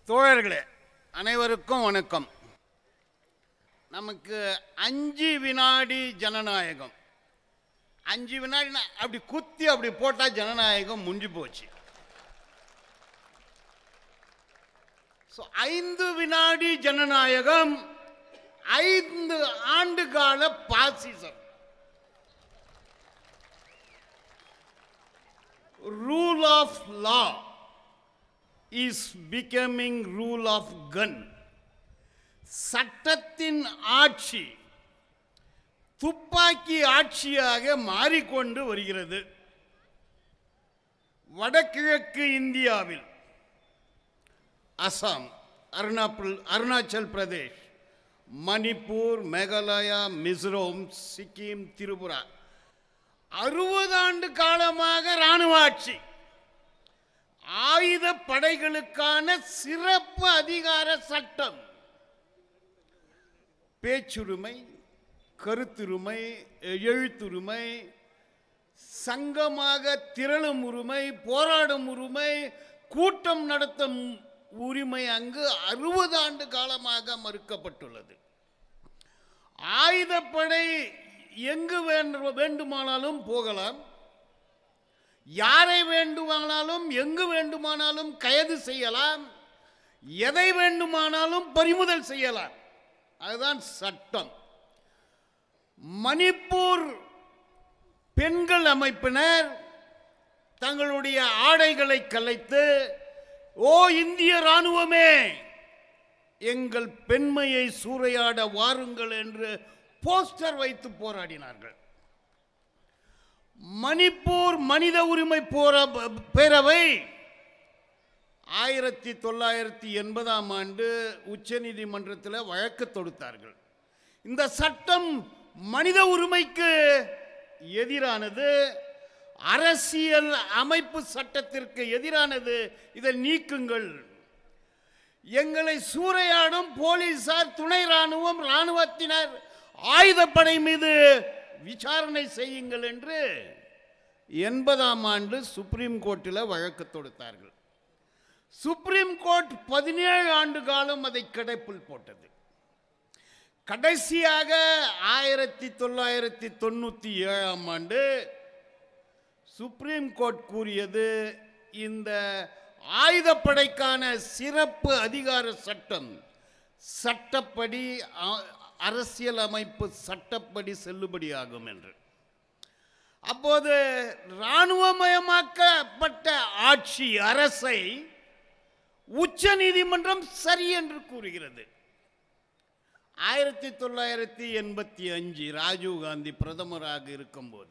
தோழர்களே அனைவருக்கும் வணக்கம் நமக்கு அஞ்சு வினாடி ஜனநாயகம் அஞ்சு வினாடி அப்படி குத்தி அப்படி போட்டால் ஜனநாயகம் முடிஞ்சு போச்சு ஸோ ஐந்து வினாடி ஜனநாயகம் ஐந்து ஆண்டு கால பாசிசம் rule of law is becoming rule of gun சட்டத்தின் ஆட்சி துப்பாக்கி ஆட்சியாக மாறிக்கொண்டு வருகிறது வடகிழக்கு இந்தியாவில் அசாம் அருணாபுல் அருணாச்சல் பிரதேஷ் மணிப்பூர் மேகாலயா மிசோரம் சிக்கிம் திரிபுரா அறுபது ஆண்டு காலமாக இராணுவ ஆட்சி ஆயுத படைகளுக்கான சிறப்பு அதிகார சட்டம் பேச்சுரிமை கருத்துரிமை எழுத்துரிமை சங்கமாக திரளும் உரிமை போராடும் உரிமை கூட்டம் நடத்தும் உரிமை அங்கு அறுபது ஆண்டு காலமாக மறுக்கப்பட்டுள்ளது ஆயுதப்படை எங்கு வேண்டு வேண்டுமானாலும் போகலாம் யாரை வேண்டுமானாலும் எங்கு வேண்டுமானாலும் கைது செய்யலாம் எதை வேண்டுமானாலும் பறிமுதல் செய்யலாம் அதுதான் சட்டம் மணிப்பூர் பெண்கள் அமைப்பினர் தங்களுடைய ஆடைகளை கலைத்து ஓ இந்திய ராணுவமே எங்கள் பெண்மையை சூறையாட வாருங்கள் என்று போஸ்டர் வைத்து போராடினார்கள் மணிப்பூர் மனித உரிமை போர பேரவை ஆயிரத்தி தொள்ளாயிரத்தி எண்பதாம் ஆண்டு உச்சநீதிமன்றத்தில் வழக்கு தொடுத்தார்கள் இந்த சட்டம் மனித உரிமைக்கு எதிரானது அரசியல் அமைப்பு சட்டத்திற்கு எதிரானது இதை நீக்குங்கள் எங்களை சூறையாடும் போலீசார் துணை ராணுவம் ராணுவத்தினர் ஆயுதப்படை மீது விசாரணை செய்யுங்கள் என்று எண்பதாம் ஆண்டு சுப்ரீம் கோர்ட்டில் வழக்கு தொடுத்தார்கள் சுப்ரீம் கோர்ட் பதினேழு ஆண்டு காலம் அதை கிடைப்பில் போட்டது கடைசியாக ஆயிரத்தி தொள்ளாயிரத்தி தொண்ணூற்றி ஏழாம் ஆண்டு சுப்ரீம் கோர்ட் கூறியது இந்த ஆயுதப்படைக்கான சிறப்பு அதிகார சட்டம் சட்டப்படி அரசியல் அமைப்பு சட்டப்படி செல்லுபடியாகும் என்று அப்போது இராணுவமயமாக்கப்பட்ட ஆட்சி அரசை உச்ச நீதிமன்றம் சரி என்று கூறுகிறது ஆயிரத்தி தொள்ளாயிரத்தி எண்பத்தி அஞ்சு ராஜீவ்காந்தி பிரதமராக இருக்கும்போது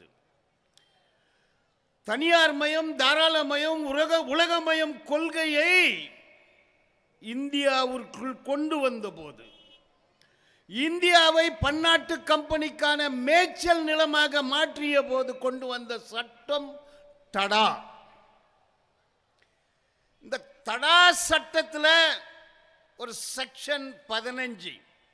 தனியார் மயம் தாராளமயம் உலக உலகமயம் கொள்கையை இந்தியாவிற்குள் கொண்டு வந்தபோது இந்தியாவை பன்னாட்டு கம்பெனிக்கான மேய்ச்சல் நிலமாக மாற்றிய போது கொண்டு வந்த சட்டம் தடா இந்த தடா சட்டத்தில் ஒரு செக்ஷன் பதினஞ்சு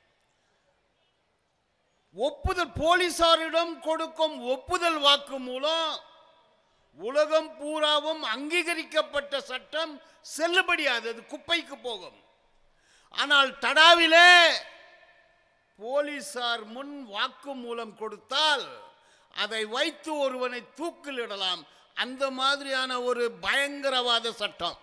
ஒப்புதல் போலீசாரிடம் கொடுக்கும் ஒப்புதல் வாக்கு மூலம் உலகம் பூராவும் அங்கீகரிக்கப்பட்ட சட்டம் செல்லுபடியாது அது குப்பைக்கு போகும் ஆனால் தடாவிலே போலீசார் முன் வாக்கு மூலம் கொடுத்தால் அதை வைத்து ஒருவனை தூக்கிலிடலாம் அந்த மாதிரியான ஒரு பயங்கரவாத சட்டம்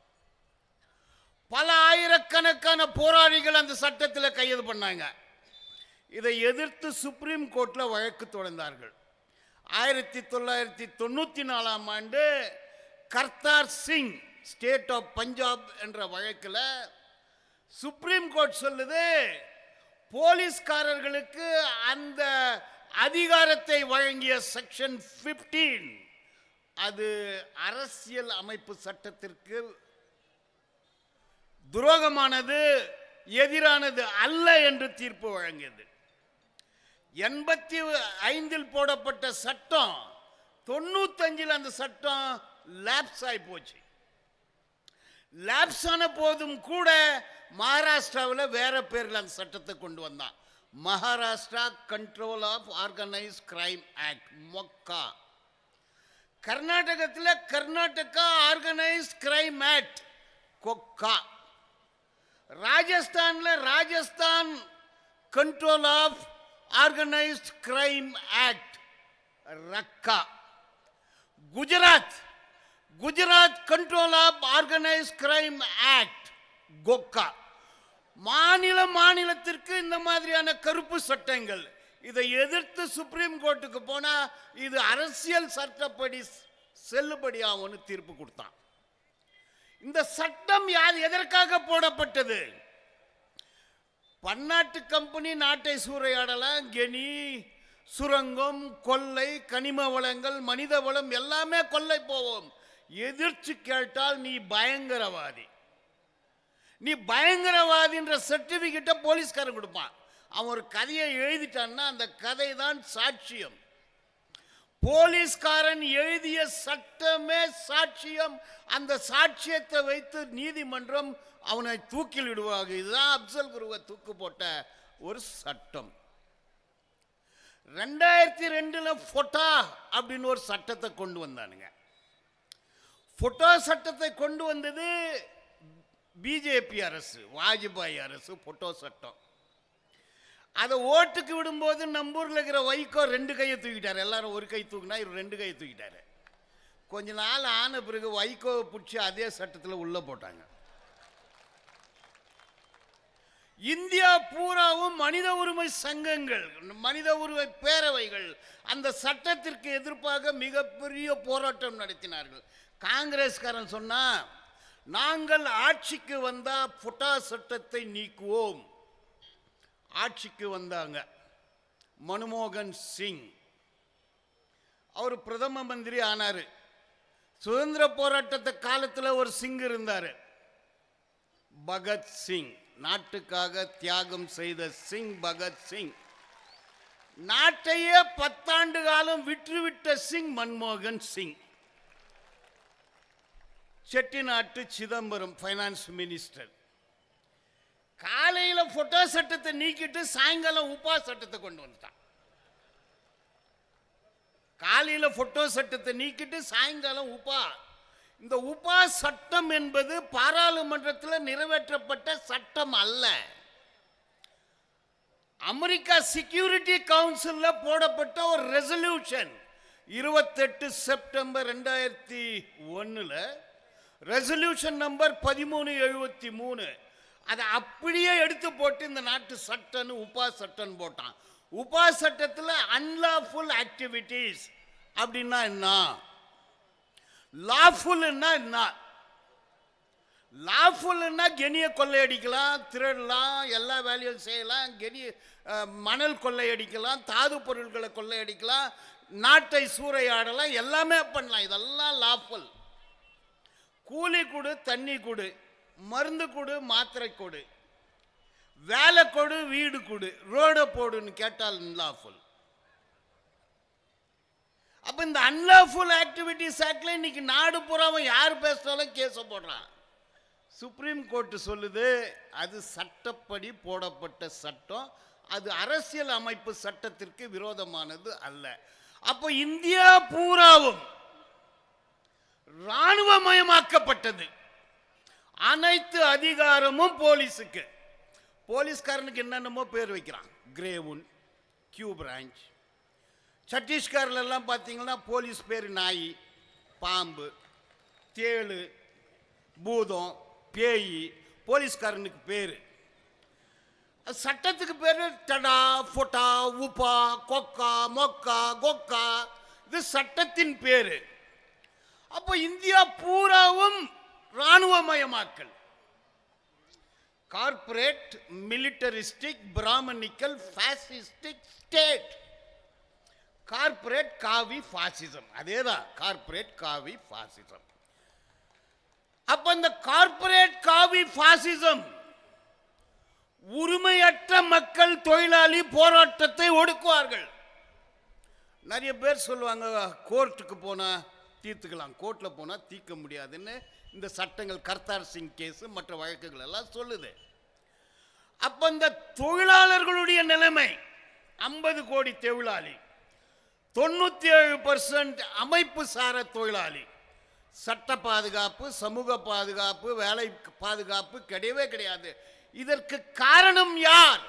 பல ஆயிரக்கணக்கான போராளிகள் அந்த சட்டத்தில் கைது பண்ணாங்க இதை எதிர்த்து சுப்ரீம் கோர்ட்டில் வழக்கு தொடர்ந்தார்கள் ஆயிரத்தி தொள்ளாயிரத்தி தொண்ணூற்றி நாலாம் ஆண்டு கர்த்தார் சிங் ஸ்டேட் ஆஃப் பஞ்சாப் என்ற வழக்கில் சுப்ரீம் கோர்ட் சொல்லுது போலீஸ்காரர்களுக்கு அந்த அதிகாரத்தை வழங்கிய செக்ஷன் பிப்டீன் அது அரசியல் அமைப்பு சட்டத்திற்கு துரோகமானது எதிரானது அல்ல என்று தீர்ப்பு வழங்கியது எண்பத்தி ஐந்தில் போடப்பட்ட சட்டம் தொண்ணூத்தஞ்சில் அந்த சட்டம் லேப்ஸ் ஆகி போச்சு லேப்ஸ் ஆன போதும் கூட மகாராஷ்டிராவில் வேற பேரில் அந்த சட்டத்தை கொண்டு வந்தான் Maharashtra control of organise crime act MCOCA கர்நாடகத்தில் Karnataka organise crime act KCOCA ராஜஸ்தான்ல Rajasthan control of organised crime act RCOCA Gujarat Gujarat control of organise crime act GCOCA மாநில மாநிலத்திற்கு இந்த மாதிரியான கருப்பு சட்டங்கள் இதை எதிர்த்து சுப்ரீம் கோர்ட்டுக்கு போனா இது அரசியல் சட்டப்படி செல்லுபடியாகும்னு தீர்ப்பு கொடுத்தான் இந்த சட்டம் யார் எதற்காக போடப்பட்டது பன்னாட்டு கம்பெனி நாட்டை சூறையாடலாம் கெனி சுரங்கம் கொள்ளை கனிம வளங்கள் மனித வளம் எல்லாமே கொள்ளை போவோம் எதிர்த்து கேட்டால் நீ பயங்கரவாதி நீ பயங்கரவாதின்ற சர்டிபிகேட்டை போலீஸ்காரன் கொடுப்பான் அவன் ஒரு கதையை எழுதிட்டான்னா அந்த கதை தான் சாட்சியம் போலீஸ்காரன் எழுதிய சட்டமே சாட்சியம் அந்த சாட்சியத்தை வைத்து நீதிமன்றம் அவனை தூக்கில் விடுவாங்க இதுதான் அப்சல் குருவை தூக்கு போட்ட ஒரு சட்டம் ரெண்டாயிரத்தி ரெண்டுல ஃபொட்டா அப்படின்னு ஒரு சட்டத்தை கொண்டு வந்தானுங்க ஃபொட்டோ சட்டத்தை கொண்டு வந்தது பிஜேபி அரசு வாஜ்பாய் அரசு ஃபொட்டோ சட்டம் அதை ஓட்டுக்கு விடும்போது நம்பூரில் இருக்கிற வைகோ ரெண்டு கையை தூக்கிட்டார் எல்லாரும் ஒரு கை தூக்கினா இவர் ரெண்டு கையை தூக்கிட்டாரு கொஞ்ச நாள் ஆன பிறகு வைகோவை பிடிச்சி அதே சட்டத்தில் உள்ள போட்டாங்க இந்தியா பூராவும் மனித உரிமை சங்கங்கள் மனித உரிமை பேரவைகள் அந்த சட்டத்திற்கு எதிர்ப்பாக மிகப்பெரிய போராட்டம் நடத்தினார்கள் காங்கிரஸ்காரன் சொன்னா நாங்கள் ஆட்சிக்கு வந்தா புட்டா சட்டத்தை நீக்குவோம் ஆட்சிக்கு வந்தாங்க மன்மோகன் சிங் அவர் பிரதம மந்திரி ஆனாரு சுதந்திர போராட்டத்து காலத்தில் ஒரு சிங் இருந்தார் பகத் சிங் நாட்டுக்காக தியாகம் செய்த சிங் பகத் சிங் நாட்டையே பத்தாண்டு காலம் விற்றுவிட்ட சிங் மன்மோகன் சிங் செட்டிநாட்டு சிதம்பரம் ஃபைனான்ஸ் மினிஸ்டர் காலையில் ஃபோட்டோ சட்டத்தை நீக்கிட்டு சாயங்காலம் உபா சட்டத்தை கொண்டு வந்துட்டான் காலையில் ஃபோட்டோ சட்டத்தை நீக்கிட்டு சாயங்காலம் உபா இந்த உபா சட்டம் என்பது பாராளுமன்றத்தில் நிறைவேற்றப்பட்ட சட்டம் அல்ல அமெரிக்கா செக்யூரிட்டி கவுன்சில்ல போடப்பட்ட ஒரு ரெசல்யூஷன் இருபத்தெட்டு செப்டம்பர் ரெண்டாயிரத்தி ஒன்னுல ரெசல்யூஷன் நம்பர் பதிமூணு எழுபத்தி மூணு அதை அப்படியே எடுத்து போட்டு இந்த நாட்டு சட்டம்னு உபா சட்டம் போட்டான் உபா சட்டத்தில் அன்லாஃபுல் ஆக்டிவிட்டீஸ் அப்படின்னா என்ன லாஃபுல்னா என்ன லாஃபுல்னா கெனியை கொள்ளையடிக்கலாம் திருடலாம் எல்லா வேலையும் செய்யலாம் கெனி அஹ், மணல் கொள்ளையடிக்கலாம் தாது பொருட்களை கொள்ளையடிக்கலாம் நாட்டை சூறையாடலாம் எல்லாமே பண்ணலாம் இதெல்லாம் லாஃபுல் கூலி கொடு தண்ணி கொடு மருந்து கொடு மாத்திரை கொடு வேலை கொடு வீடு கொடு ரோட போடுன்னு கேட்டால் அன்லாஃபுல் அப்ப இந்த அன்லாஃபுல் ஆக்டிவிட்டிஸ் ஆக்ட்ல இன்னைக்கு நாடு பூராவும் யார் பேசினாலும் கேஸ போடுறான் சுப்ரீம் கோர்ட் சொல்லுது அது சட்டப்படி போடப்பட்ட சட்டம் அது அரசியல் அமைப்பு சட்டத்திற்கு விரோதமானது அல்ல அப்போ இந்தியா பூராவும் இராணுவமயமாக்கப்பட்டது அனைத்து அதிகாரமும் போலீஸுக்கு போலீஸ்காரனுக்கு என்னென்னமோ பேர் வைக்கிறான் கிரேவுன் கியூ பிரான்ச் சத்தீஸ்கர்ல எல்லாம் பார்த்தீங்கன்னா போலீஸ் பேர் நாய் பாம்பு தேளு பூதம் பேய் போலீஸ்காரனுக்கு பேர் சட்டத்துக்கு பேர் தடா ஃபொட்டா உப்பா கொக்கா மொக்கா கொக்கா இது சட்டத்தின் பேரு அப்போ இந்தியா பூராவும் இராணுவமயமாக்கல் corporate militaristic brahminical fascistic state corporate காவி ஃபாசிசம் அதேதான் கார்ப்பரேட் காவி ஃபாசிசம் அப்ப இந்த கார்ப்பரேட் காவி ஃபாசிசம் உரிமையற்ற மக்கள் தொழிலாளி போராட்டத்தை ஒடுக்குவார்கள் நிறைய பேர் சொல்லுவாங்க கோர்ட்டுக்கு போனா தீர்த்துக்கலாம் கோர்ட்டில் போனால் தீர்க்க முடியாதுன்னு இந்த சட்டங்கள் கர்த்தார் சிங் கேஸ் மற்ற வழக்குகள் எல்லாம் சொல்லுது அப்ப இந்த தொழிலாளர்களுடைய நிலைமை ஐம்பது கோடி தொழிலாளி தொண்ணூத்தி ஏழு பர்சன்ட் அமைப்பு சார தொழிலாளி சட்ட பாதுகாப்பு சமூக பாதுகாப்பு வேலை பாதுகாப்பு கிடையவே கிடையாது இதற்கு காரணம் யார்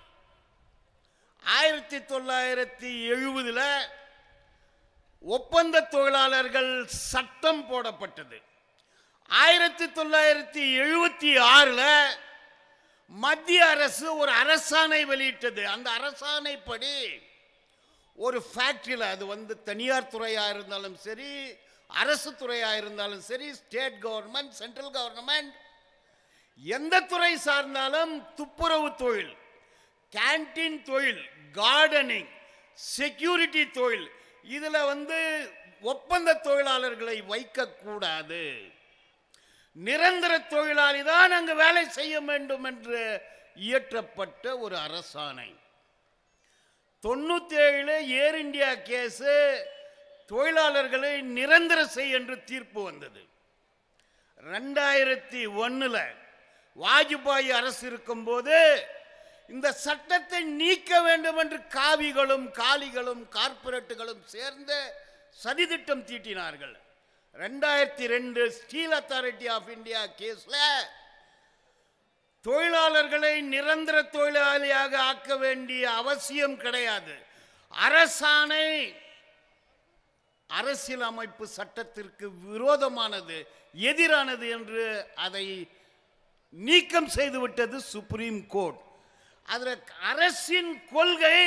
ஆயிரத்தி தொள்ளாயிரத்தி எழுபதுல ஒப்பந்த தொழிலாளர்கள் சட்டம் போடப்பட்டது ஆயிரத்தி தொள்ளாயிரத்தி எழுபத்தி ஆறுல மத்திய அரசு ஒரு அரசாணை வெளியிட்டது அந்த அரசாணைப்படி ஒரு ஃபேக்டரியில் அது வந்து தனியார் துறையாக இருந்தாலும் சரி அரசு துறையாக இருந்தாலும் சரி ஸ்டேட் கவர்மெண்ட் சென்ட்ரல் கவர்மெண்ட் எந்த துறை சார்ந்தாலும் துப்புரவு தொழில் கேண்டீன் தொழில் கார்டனிங் செக்யூரிட்டி தொழில் இதில் வந்து ஒப்பந்த தொழிலாளர்களை வைக்கக்கூடாது நிரந்தர தொழிலாளி தான் அங்கு வேலை செய்ய வேண்டும் என்று இயற்றப்பட்ட ஒரு அரசாணை தொண்ணூத்தி ஏழுல ஏர் இந்தியா கேஸு தொழிலாளர்களை நிரந்தர செய் என்று தீர்ப்பு வந்தது ரெண்டாயிரத்தி ஒன்னுல வாஜ்பாய் அரசு இருக்கும்போது இந்த சட்டத்தை நீக்க வேண்டும் என்று காவிகளும் காலிகளும் கார்ப்பரேட்டுகளும் சேர்ந்து சதித்திட்டம் தீட்டினார்கள் ரெண்டாயிரத்தி ரெண்டு ஸ்டீல் அத்தாரிட்டி ஆஃப் இந்தியா கேஸ்ல தொழிலாளர்களை நிரந்தர தொழிலாளியாக ஆக்க வேண்டிய அவசியம் கிடையாது அரசாணை அரசியலமைப்பு சட்டத்திற்கு விரோதமானது எதிரானது என்று அதை நீக்கம் செய்துவிட்டது சுப்ரீம் கோர்ட் அதில் அரசின் கொள்கை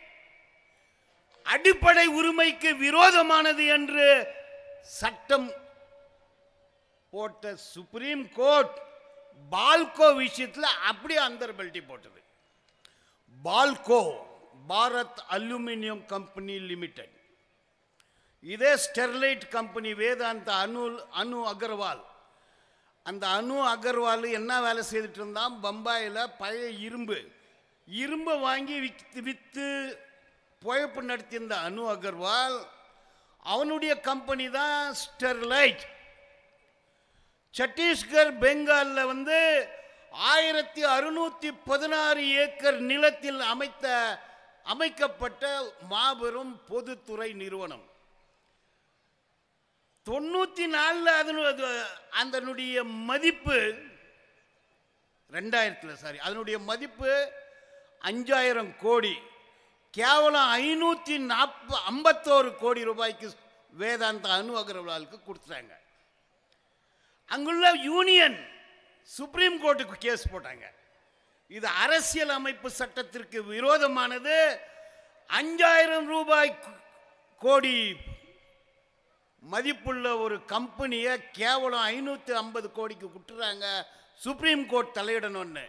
அடிப்படை உரிமைக்கு விரோதமானது என்று சட்டம் போட்ட சுப்ரீம் கோர்ட் பால்கோ விஷயத்தில் அப்படியே அந்தர்பல்ட்டி போட்டது BALCO Bharat aluminium company limited இதே ஸ்டெர்லைட் கம்பெனி வேதாந்த அனு அனு அகர்வால் அந்த அனு அகர்வால் என்ன வேலை செய்துட்டு இருந்தான் பம்பாயில் பழைய இரும்பு இரும்பை வாங்கி வித்து விற்று பொழப்பு நடத்தியிருந்த அனு அகர்வால் அவனுடைய கம்பெனி தான் ஸ்டெர்லைட் சத்தீஸ்கர் பெங்காலில் வந்து ஆயிரத்தி அறுநூத்தி பதினாறு ஏக்கர் நிலத்தில் அமைத்த அமைக்கப்பட்ட மாபெரும் பொதுத்துறை நிறுவனம் தொண்ணூத்தி நாலில் அதனு அதனுடைய மதிப்பு ரெண்டாயிரத்தில் சாரி அதனுடைய மதிப்பு அஞ்சாயிரம் கோடி கேவலம் ஐநூற்றி நாற்ப ஐம்பத்தோரு கோடி ரூபாய்க்கு வேதாந்த அனு அகர்வாலுக்கு கொடுத்துட்டாங்க அங்குள்ள யூனியன் சுப்ரீம் கோர்ட்டுக்கு கேஸ் போட்டாங்க இது அரசியல் அமைப்பு சட்டத்திற்கு விரோதமானது அஞ்சாயிரம் ரூபாய் கு- கோடி மதிப்புள்ள ஒரு கம்பெனியை கேவலம் ஐநூற்றி ஐம்பது கோடிக்கு விட்டுறாங்க சுப்ரீம் கோர்ட் தலையிடணும்னு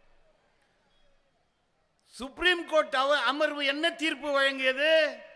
சுப்ரீம் கோர்ட் அவ- அமர்வு என்ன தீர்ப்பு வழங்கியது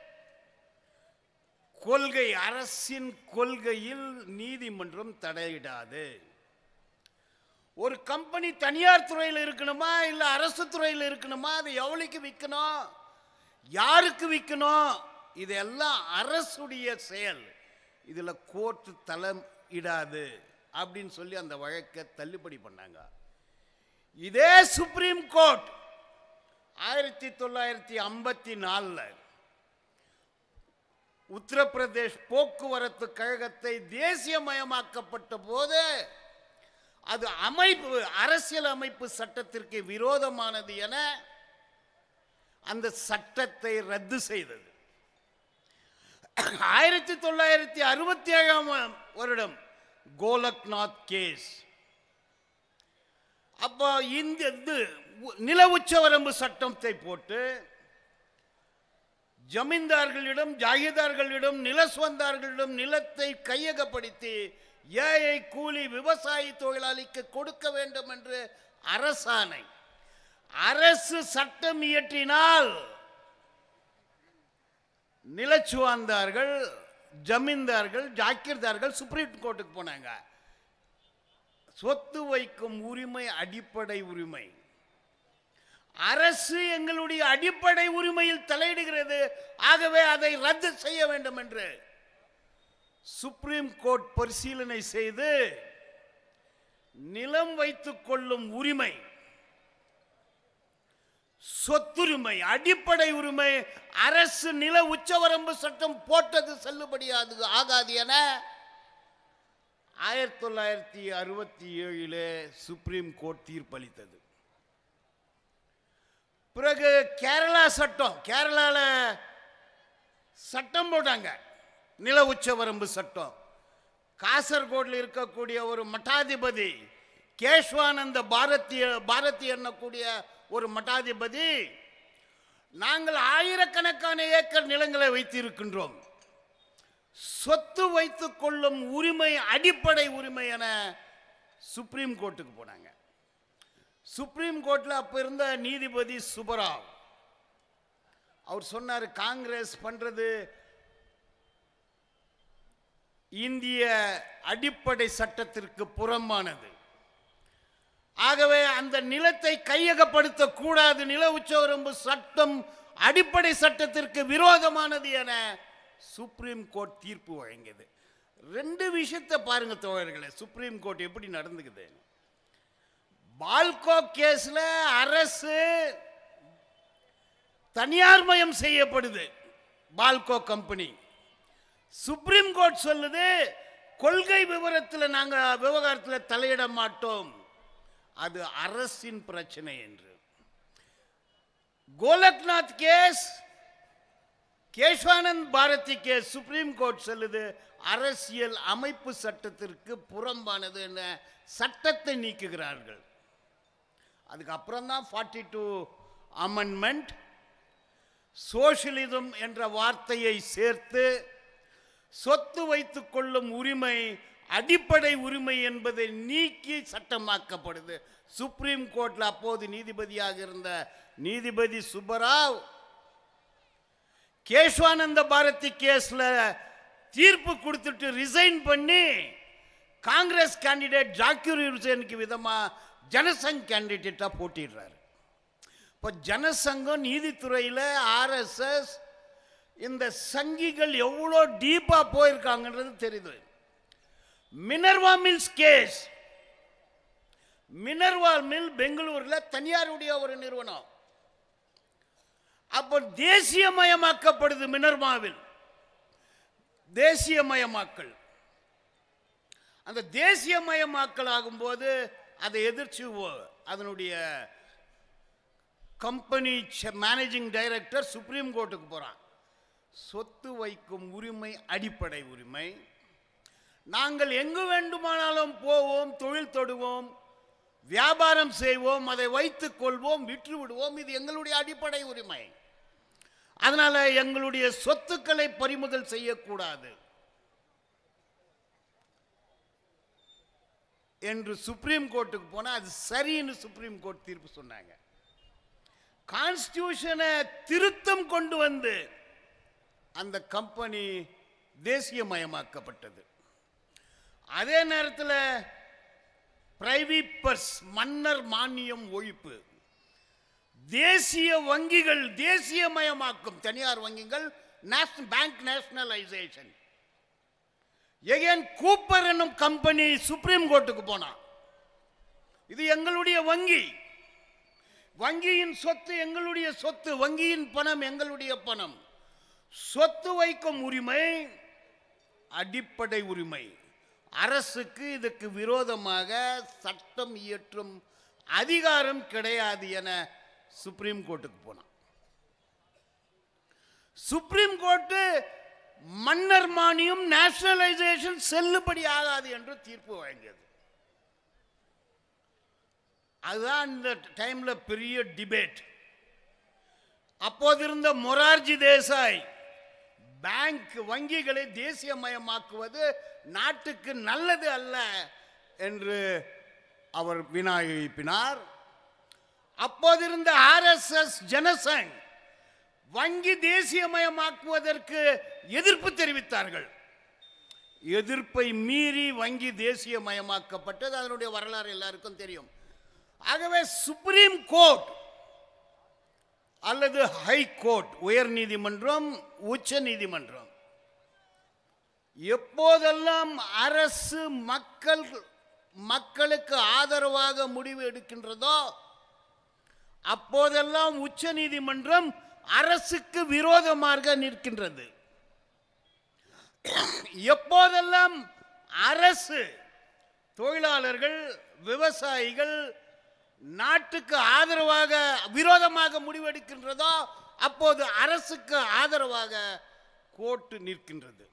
கொள்கை அரசின் கொள்கையில் நீதிமன்றம் தலையிடாது ஒரு கம்பெனி தனியார் துறையில் இருக்கணுமா இல்லை அரசு துறையில் இருக்கணுமா அது எவ்வளவுக்கு விற்கணும் யாருக்கு விற்கணும் இதெல்லாம் அரசுடைய செயல் இதில் கோர்ட்டு தலையிடாது அப்படின்னு சொல்லி அந்த வழக்கை தள்ளுபடி பண்ணாங்க இதே சுப்ரீம் கோர்ட் ஆயிரத்தி தொள்ளாயிரத்தி ஐம்பத்தி நாலில் உத்தரப்பிரதேஷ் போக்குவரத்து கழகத்தை தேசியமயமாக்கப்பட்ட போது அது அமைப்பு அரசியல் அமைப்பு சட்டத்திற்கு விரோதமானது என அந்த சட்டத்தை ரத்து செய்தது ஆயிரத்தி தொள்ளாயிரத்தி அறுபத்தி ஏழாம் வருடம் கோலக்நாத் கேஸ் அப்போ இந்த இது உ- நில உச்சவரம்பு சட்டத்தை போட்டு ஜமீன்தார்களிடம் ஜாகிதார்களிடம் நில சொந்தார்களிடம் நிலத்தை கையகப்படுத்தி ஏழை கூலி விவசாயி தொழிலாளிக்கு கொடுக்க வேண்டும் என்று அரசாணை அரசு சட்டம் இயற்றினால் நிலச்சுவாந்தார்கள் ஜமீன்தார்கள் ஜாக்கிரதார்கள் சுப்ரீம் கோர்ட்டுக்கு போனாங்க சொத்து வைக்கும் உரிமை அடிப்படை உரிமை அரசு எங்களுடைய அடிப்படை உரிமையில் தலையிடுகிறது ஆகவே அதை ரத்து செய்ய வேண்டும் என்று சுப்ரீம் கோர்ட் பரிசீலனை செய்து நிலம் வைத்துக் கொள்ளும் உரிமை சொத்துரிமை அடிப்படை உரிமை அரசு நில உச்சவரம்பு சட்டம் போட்டது செல்லுபடியாது ஆகாது என ஆயிரத்தி தொள்ளாயிரத்தி அறுபத்தி ஏழில் சுப்ரீம் கோர்ட் தீர்ப்பளித்தது பிறகு கேரளா சட்டம் கேரளால சட்டம் போட்டாங்க நில உச்சவரம்பு சட்டம் காசர்கோடில் இருக்கக்கூடிய ஒரு மட்டாதிபதி கேஷ்வானந்த பாரதிய பாரதி எண்ணக்கூடிய ஒரு மட்டாதிபதி நாங்கள் ஆயிரக்கணக்கான ஏக்கர் நிலங்களை வைத்திருக்கின்றோம் சொத்து வைத்துக் கொள்ளும் உரிமை அடிப்படை உரிமை என சுப்ரீம் கோர்ட்டுக்கு போனாங்க சுப்ரீம் கோர்ட்டில் அப்போ இருந்த நீதிபதி சுபராவ் அவர் சொன்னார் காங்கிரஸ் பண்றது இந்திய அடிப்படை சட்டத்திற்கு புறம்பானது ஆகவே அந்த நிலத்தை கையகப்படுத்த கூடாது நில உச்சவரம்பு சட்டம் அடிப்படை சட்டத்திற்கு விரோதமானது என சுப்ரீம் கோர்ட் தீர்ப்பு வழங்கியது ரெண்டு விஷயத்தை பாருங்க தோழர்களே சுப்ரீம் கோர்ட் எப்படி நடந்துக்குது பால்கோ கேஸ்ல அரசு தனியார் மயம் செய்யப்படுது பால்கோ கம்பெனி சுப்ரீம் கோர்ட் சொல்லுது கொள்கை விவரத்தில் நாங்க விவகாரத்தில் தலையிட மாட்டோம் அது அரசின் பிரச்சனை என்று Golaknath case Keshavananda Bharati case supreme court சொல்லுது அரசியல் அமைப்பு சட்டத்திற்கு புறம்பானது என சட்டத்தை நீக்குகிறார்கள் அதுக்கப்புறம் தான் ஃபார்ட்டி டூ அமெண்ட்மெண்ட் சோஷியலிசம் என்ற வார்த்தையை சேர்த்து சொத்து வைத்துக் கொள்ளும் உரிமை அடிப்படை உரிமை என்பதை நீக்கி சட்டமாக்கப்படுது சுப்ரீம் கோர்ட்ல அப்போது நீதிபதியாக இருந்த நீதிபதி சுப்பராவ் கேஷ்வானந்த பாரதி கேஸ்ல தீர்ப்பு கொடுத்துட்டு ரிசைன் பண்ணி காங்கிரஸ் கேண்டிடேட் ஜாக்கிர் ஹுசேனுக்கு விதமா ஜனசங் கேண்டிடேட்டா போட்டிடுறாரு இப்போ ஜனசங்கம் நீதித்துறையில் ஆர்எஸ்எஸ் இந்த சங்கிகள் எவ்வளோ டீப்பாக போயிருக்காங்கன்றது தெரியுது Minerva Mills case Minerva mill பெங்களூரில் தனியாருடைய ஒரு நிறுவனம் அப்போ தேசியமயமாக்கப்படுது மினர்வாவில் தேசியமயமாக்கல் அந்த தேசியமயமாக்கல் ஆகும்போது அதை எதிர்த்து ஓ- அதனுடைய கம்பெனி மேனேஜிங் டைரக்டர் சுப்ரீம் கோர்ட்டுக்கு போகிறான் சொத்து வைக்கும் உரிமை அடிப்படை உரிமை நாங்கள் எங்கு வேண்டுமானாலும் போவோம் தொழில் தொடுவோம் வியாபாரம் செய்வோம் அதை வைத்துக் கொள்வோம் விற்று விடுவோம் இது எங்களுடைய அடிப்படை உரிமை அதனால எங்களுடைய சொத்துக்களை பறிமுதல் செய்யக்கூடாது என்று சுப்ரீம் கோர்ட்டுக்கு போனால் அது சரின்னு சுப்ரீம் கோர்ட் தீர்ப்பு சொன்னாங்க கான்ஸ்டியூஷனை திருத்தம் கொண்டு வந்து அந்த கம்பெனி தேசியமயமாக்கப்பட்டது அதே நேரத்தில் பிரைவேட் பர்ஸ் மன்னர் மானியம் ஒழிப்பு தேசிய வங்கிகள் தேசியமயமாக்கும் தனியார் வங்கிகள் national bank nationalisation again Cooper என்னும் கம்பெனி சுப்ரீம் கோர்ட்டுக்கு போனான் இது எங்களுடைய வங்கி வங்கியின் சொத்து எங்களுடைய சொத்து வங்கியின் பணம் எங்களுடைய பணம் சொத்து வைக்கும் உரிமை அடிப்படை உரிமை அரசுக்கு இதுக்கு விரோதமாக சட்டம் இயற்றும் அதிகாரம் கிடையாது என சுப்ரீம் கோர்ட்டுக்கு போனான் சுப்ரீம் கோர்ட்டு மன்னர் மானியம் நேஷனலைசேஷன் செல்லுபடி ஆகாது என்று தீர்ப்பு வழங்கியது அதுதான் இந்த டைம்ல பெரிய டிபேட் அப்போது இருந்த மொரார்ஜி தேசாய் பேங்க் வங்கிகளை தேசியமயமாக்குவது நாட்டுக்கு நல்லது அல்ல என்று அவர் வினா எழுப்பினார் அப்போதிருந்த ஆர்எஸ்எஸ் ஜனசங் வங்கி தேசியமயமாக்குவதற்கு எதிர்ப்பு தெரிவித்தார்கள் எதிர்ப்பை மீறி வங்கி தேசியமயமாக்கப்பட்டது அதனுடைய வரலாறு எல்லாருக்கும் தெரியும் ஆகவே சுப்ரீம் கோர்ட் அல்லது ஹை கோர்ட் உயர் நீதிமன்றம் உச்ச நீதிமன்றம் எப்போதெல்லாம் அரசு மக்கள் மக்களுக்கு ஆதரவாக முடிவு எடுக்கின்றதோ அப்போதெல்லாம் உச்ச நீதிமன்றம் அரசுக்கு விரோதமாக நிற்கின்றது எப்போதெல்லாம் அரசு தொழிலாளர்கள் விவசாயிகள் நாட்டுக்கு ஆதரவாக விரோதமாக முடிவெடுக்கின்றதோ அப்போது அரசுக்கு ஆதரவாக கோர்ட்டு நிற்கின்றது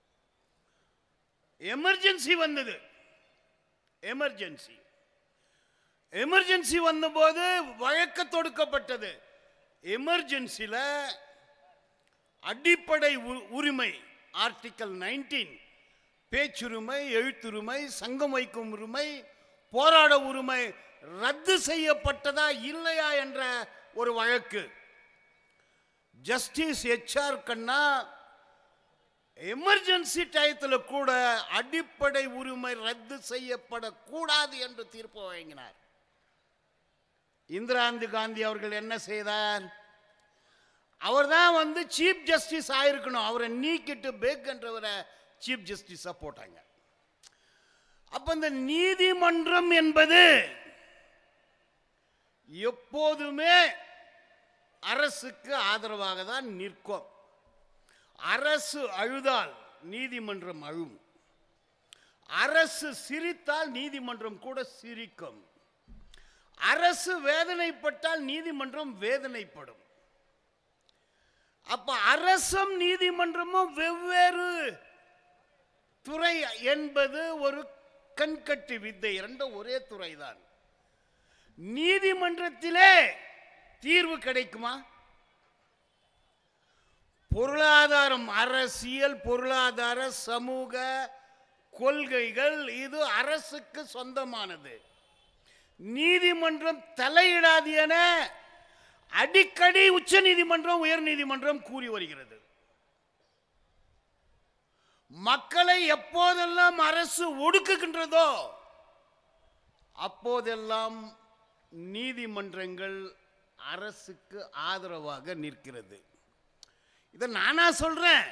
எமர்ஜென்சி வந்தது எமர்ஜென்சி எமர்ஜென்சி வந்தபோது வழக்கு தொடுக்கப்பட்டது எமர்ஜென்சியில் அடிப்படை உ- உரிமை ஆர்டிக்கல் நைன்டீன் பேச்சுரிமை எழுத்துரிமை சங்கம் வைக்கும் உரிமை போராட உரிமை ரத்து செய்யப்பட்டதா இல்லையா என்ற ஒரு வழக்கு ஜஸ்டிஸ் எச்ஆர் கண்ணா எமர்ஜென்சி டயத்தில் கூட அடிப்படை உரிமை ரத்து செய்யப்படக்கூடாது என்று தீர்ப்பு வழங்கினார் இந்திராந்தி காந்தி அவர்கள் என்ன செய்தார் அவர்தான் வந்து சீஃப் ஜஸ்டிஸ் ஆயிருக்கணும் அவரை நீக்கிட்டு பேக் என்றவரை சீஃப் ஜஸ்டிஸாக போட்டாங்க அப்ப இந்த நீதிமன்றம் என்பது எப்போதுமே அரசுக்கு ஆதரவாக தான் நிற்கும் அரசு அழுதால் நீதிமன்றம் அழும் அரசு சிரித்தால் நீதிமன்றம் கூட சிரிக்கும் அரசு வேதனைப்பட்டால் நீதிமன்றம் வேதனைப்படும் அப்ப அரசும் நீதிமன்றமும் வெவ்வேறு துறை என்பது ஒரு கண்கட்டி வித்தை இரண்டும் ஒரே துறைதான் நீதிமன்றத்திலே தீர்வு கிடைக்குமா பொருளாதாரம் அரசியல் பொருளாதார சமூக கொள்கைகள் இது அரசுக்கு சொந்தமானது நீதிமன்றம் தலையிடாது என அடிக்கடி உச்ச நீதிமன்றம் உயர் நீதிமன்றம் கூறி வருகிறது மக்களை எப்போதெல்லாம் அரசு ஒடுக்குகின்றதோ அப்போதெல்லாம் நீதிமன்றங்கள் அரசுக்கு ஆதரவாக நிற்கிறது இதை நானா சொல்றேன்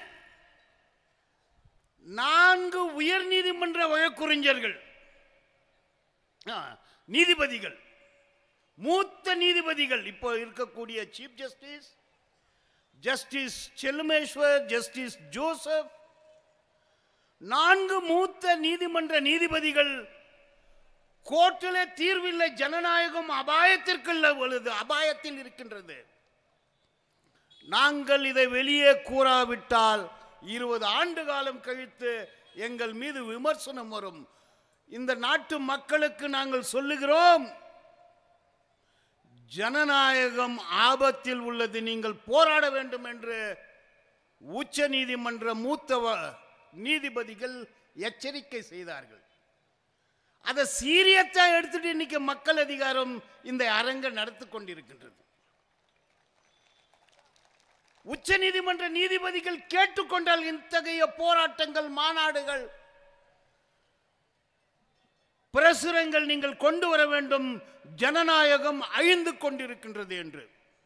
நான்கு உயர் நீதிமன்ற வழக்குரைஞர்கள் ஆ, நீதிபதிகள் மூத்த நீதிபதிகள் இப்போ இருக்கக்கூடிய chief justice justice Chelameswar justice Joseph நான்கு மூத்த நீதிமன்ற நீதிபதிகள் கோர்ட்டிலே தீர்வில்லை ஜனநாயகம் அபாயத்திற்குள்ள பொழுது அபாயத்தில் இருக்கின்றது நாங்கள் இதை வெளியே கூறாவிட்டால் இருபது ஆண்டு காலம் கழித்து எங்கள் மீது விமர்சனம் வரும் இந்த நாட்டு மக்களுக்கு நாங்கள் சொல்லுகிறோம் ஜனநாயகம் ஆபத்தில் உள்ளது நீங்கள் போராட வேண்டும் என்று உச்ச நீதிமன்ற மூத்த வ- நீதிபதிகள் எச்சரிக்கை செய்தார்கள் அதை சீரியஸா எடுத்துட்டு இன்னைக்கு மக்கள் அதிகாரம் இந்த அரங்க நடத்தி கொண்டிருக்கின்றது உச்ச நீதிமன்ற நீதிபதிகள் கேட்டுக்கொண்டால் இத்தகைய போராட்டங்கள் மாநாடுகள் பிரசுரங்கள் நீங்கள் கொண்டு வர வேண்டும் ஜனநாயகம் அழிந்து கொண்டிருக்கின்றது என்று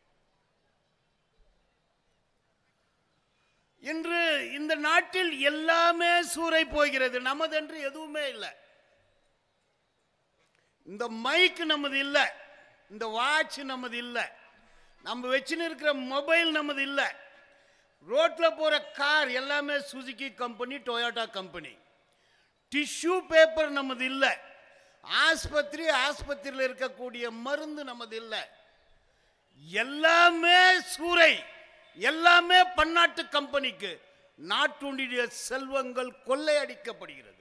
இன்று இந்த நாட்டில் எல்லாமே சூறை போகிறது நமதென்று எதுவுமே இல்லை இந்த மைக் நமது இல்லை இந்த வாட்ச் நமது இல்லை நம்ம வச்சுன்னு இருக்கிற மொபைல் நமது இல்லை ரோட்ல போற கார் எல்லாமே Suzuki company Toyota company tissue paper நமது இல்லை ஆஸ்பத்திரி ஆஸ்பத்திரியில் இருக்கக்கூடிய மருந்து நமது இல்லை எல்லாமே சூறை எல்லாமே பன்னாட்டு கம்பெனிக்கு நாட்டுடைய செல்வங்கள் கொள்ளையடிக்கப்படுகிறது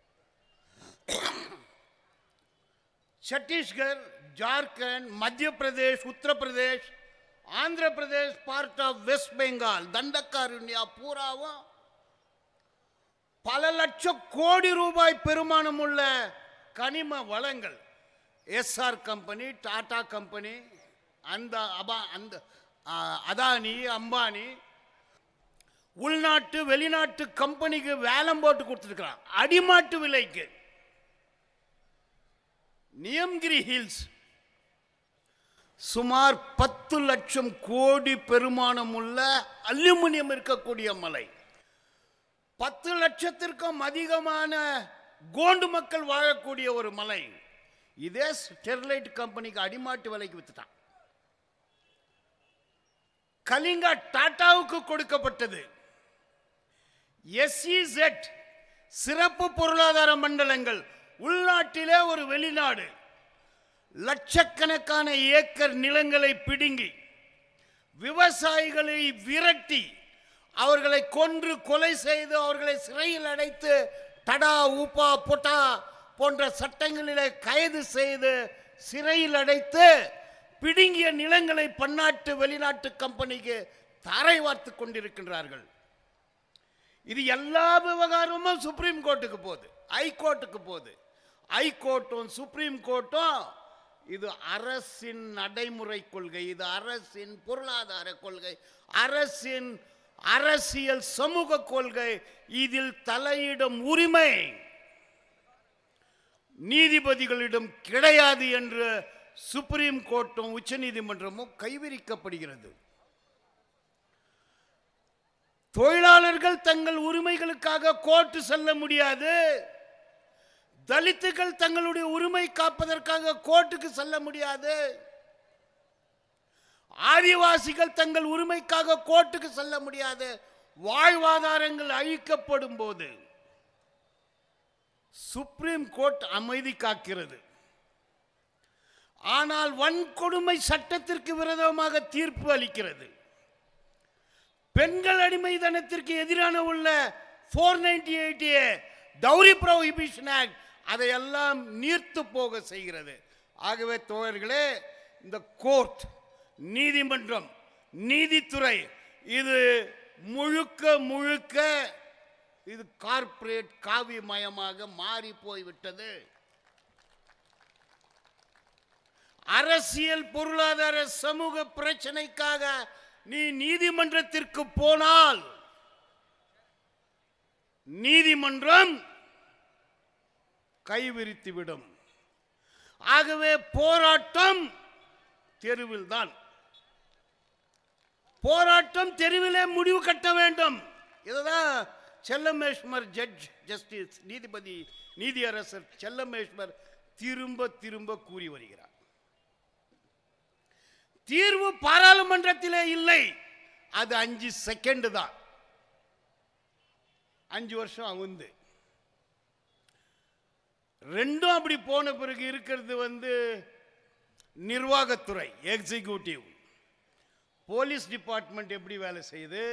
Chhattisgarh Jharkhand Madhya Pradesh Uttar Pradesh Andhra Pradesh part of West Bengal Dandakaranya பூராவும் பல லட்சம் கோடி ரூபாய் பெருமானம் உள்ள கனிம வளங்கள் எஸ்ஆர் கம்பெனி டாடா கம்பெனி அந்த அபா அந்த ஆ, அதானி அம்பானி உள்நாட்டு வெளிநாட்டு கம்பெனிக்கு வேலம் போட்டு கொடுத்துருக்கிறான் அடிமாட்டு விலைக்கு நியம்கிரி ஹில்ஸ் சுமார் பத்து லட்சம் கோடி பெருமானம் உள்ள அலுமினியம் இருக்கக்கூடிய மலை பத்து லட்சத்திற்கும் அதிகமான கோண்டு மக்கள் வாழக்கூடிய ஒரு மலை இதே ஸ்டெர்லைட் கம்பெனிக்கு அடிமாட்டு விலைக்கு வித்துட்டான் கலிங்கா டாட்டாவுக்கு கொடுக்கப்பட்டது எஸ்இசெட் சிறப்பு பொருளாதார மண்டலங்கள் உள்நாட்டிலே ஒரு வெளிநாடு லட்சக்கணக்கான ஏக்கர் நிலங்களை பிடுங்கி விவசாயிகளை விரட்டி அவர்களை கொன்று கொலை செய்து அவர்களை சிறையில் அடைத்து தடா ஊப்பா பொட்டா போன்ற சட்டங்களிலே கைது செய்து சிறையில் அடைத்து பிடுங்கிய நிலங்களை பன்னாட்டு வெளிநாட்டு கம்பெனிக்கு தாரை வார்த்து கொண்டிருக்கின்றார்கள் இது எல்லா விவகாரமும் சுப்ரீம் கோர்ட்டுக்கு போகுது ஹைகோர்ட்டுக்கு போகுது ஹைகோர்ட்டும் சுப்ரீம் கோர்ட்டும் இது அரசின் நடைமுறை கொள்கை இது அரசின் பொருளாதார கொள்கை அரசின் அரசியல் சமூக கொள்கை இதில் தலையிடும் உரிமை நீதிபதிகளிடம் கிடையாது என்று சுப்ரீம் கோர்ட்டும் உச்சநீதிமன்றமும் கைவிரிக்கப்படுகிறது தொழிலாளர்கள் தங்கள் உரிமைகளுக்காக கோர்ட்டு செல்ல முடியாது தலித்துகள் தங்களுடைய உரிமை காப்பதற்காக கோர்ட்டுக்கு செல்ல முடியாது ஆதிவாசிகள் தங்கள் உரிமைக்காக கோர்ட்டுக்கு செல்ல முடியாது வாழ்வாதாரங்கள் அழிக்கப்படும் போது சுப்ரீம் கோர்ட் அமைதி காக்கிறது ஆனால் வன்கொடுமை சட்டத்திற்கு விரோதமாக தீர்ப்பு அளிக்கிறது பெண்கள் அடிமைதனத்திற்கு எதிரான உள்ள four ninety eight dowry prohibition act அதையெல்லாம் நீர்த்து போக செய்கிறது ஆகவே தோழர்களே இந்த கோர்ட் நீதிமன்றம் நீதித்துறை இது முழுக்க முழுக்க இது கார்ப்பரேட் காவிமயமாக மாறி போய்விட்டது அரசியல் பொருளாதார சமூக பிரச்சனைக்காக நீ நீதிமன்றத்திற்கு போனால் நீதிமன்றம் கைவிரித்துவிடும் ஆகவே போராட்டம் தெருவில் தான் போராட்டம் தெருவிலே முடிவு கட்ட வேண்டும் இதுதான் செல்லமேஸ்வர் ஜட்ஜ் ஜஸ்டிஸ் நீதிபதி நீதியரசர் செல்லமேஸ்வர் திரும்ப திரும்ப கூறி வருகிறார் தீர்வு பாராளுமன்றத்திலே இல்லை அது அஞ்சு செகண்ட் தான் அஞ்சு வருஷம் அவுந்து ரெண்டும் அப்படி போன பிறகு இருக்கிறது வந்து நிர்வாகத்துறை எக்ஸிக்யூட்டிவ் போலீஸ் டிபார்ட்மெண்ட் எப்படி வேலை செய்யுது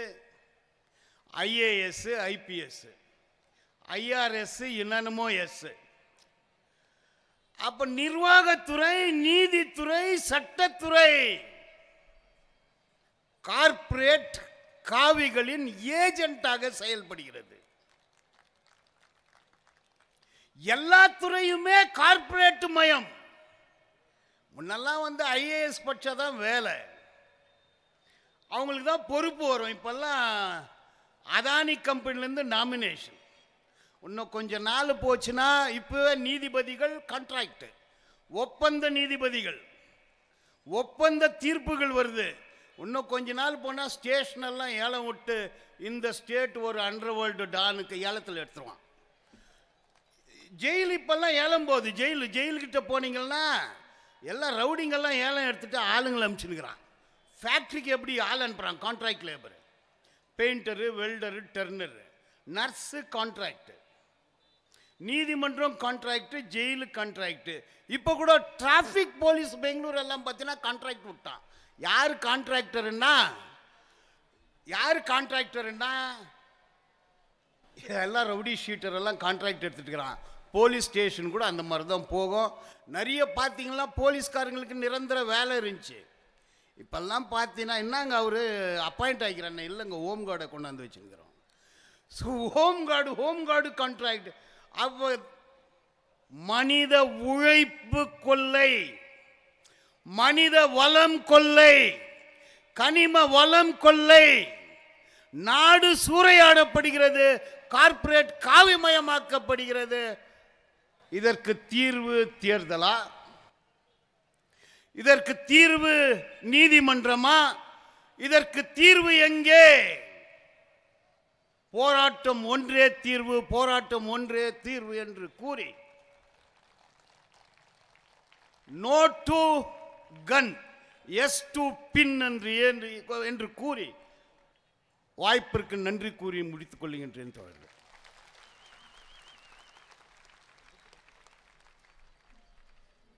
ஐஏஎஸ் ஐபிஎஸ் ஐஆர்எஸ் என்னென்னமோ எஸ் அப்ப நிர்வாகத்துறை நீதித்துறை சட்டத்துறை கார்ப்பரேட் காவிகளின் ஏஜென்ட்டாக செயல்படுகிறது எல்லா துறையுமே கார்ப்பரேட் மயம் முன்னெல்லாம் வந்து ஐஏஎஸ் பட்சம் தான் வேலை அவங்களுக்கு தான் பொறுப்பு வரும் இப்பெல்லாம் அதானி கம்பெனிலேருந்து நாமினேஷன் இன்னும் கொஞ்ச நாள் போச்சுன்னா இப்போவே நீதிபதிகள் கான்ட்ராக்ட் ஒப்பந்த நீதிபதிகள் ஒப்பந்த தீர்ப்புகள் வருது இன்னும் கொஞ்ச நாள் போனால் ஸ்டேஷன் எல்லாம் ஏலம் விட்டு இந்த ஸ்டேட் ஒரு அண்டர் வேர்ல்டு டானுக்கு ஏலத்தில் எடுத்துருவான் ஜெயில் இப்பெல்லாம் ஏலம் போகுது ஜெயில் ஜெயிலுக்கிட்ட போனீங்கன்னா எல்லாம் ரவுடிங்கெல்லாம் ஏலம் எடுத்துட்டு ஆளுங்களை அனுப்பிச்சுனுக்கிறான் ஃபேக்ட்ரிக்கு எப்படி ஆள் அனுப்புகிறான் contract labour painter welder turner nurse contract நீதிமன்றம் கான்ட்ராக்ட் ஜெயிலு கான்ட்ராக்ட் இப்போ கூட டிராஃபிக் போலீஸ் பெங்களூர் எல்லாம் பார்த்தீங்கன்னா கான்ட்ராக்ட் விட்டான் யார் கான்ட்ராக்டர்னா யார் கான்ட்ராக்டர்னா எல்லாம் ரவுடி ஷீட்டர் எல்லாம் கான்ட்ராக்ட் எடுத்துட்டுக்கிறான் போலீஸ் ஸ்டேஷன் கூட அந்த மாதிரி தான் போகும் நிறைய பார்த்தீங்கன்னா போலீஸ்காரங்களுக்கு நிரந்தர வேலை இருந்துச்சு இப்பெல்லாம் பார்த்தீங்கன்னா என்னங்க அவர் அப்பாயிண்ட் ஆகிக்கிறேன் இல்லைங்க ஹோம் கார்டை கொண்டாந்து வச்சுருக்கிறோம் so home card home card contract அவ மனித உழைப்பு கொள்ளை மனித வளம் கொள்ளை கனிம வளம் கொள்ளை நாடு சூறையாடப்படுகிறது கார்ப்பரேட் காவிமயமாக்கப்படுகிறது இதற்கு தீர்வு தேர்தலா இதற்கு தீர்வு நீதிமன்றமா இதற்கு தீர்வு எங்கே போராட்டம் ஒன்றே தீர்வு போராட்டம் ஒன்றே தீர்வு என்று கூறி no to gun yes to pen என்று என்று- என்று கூறி வாய்ப்பிற்கு நன்றி கூறி முடித்துக் கொள்ளுகின்றேன் தோழர்கள்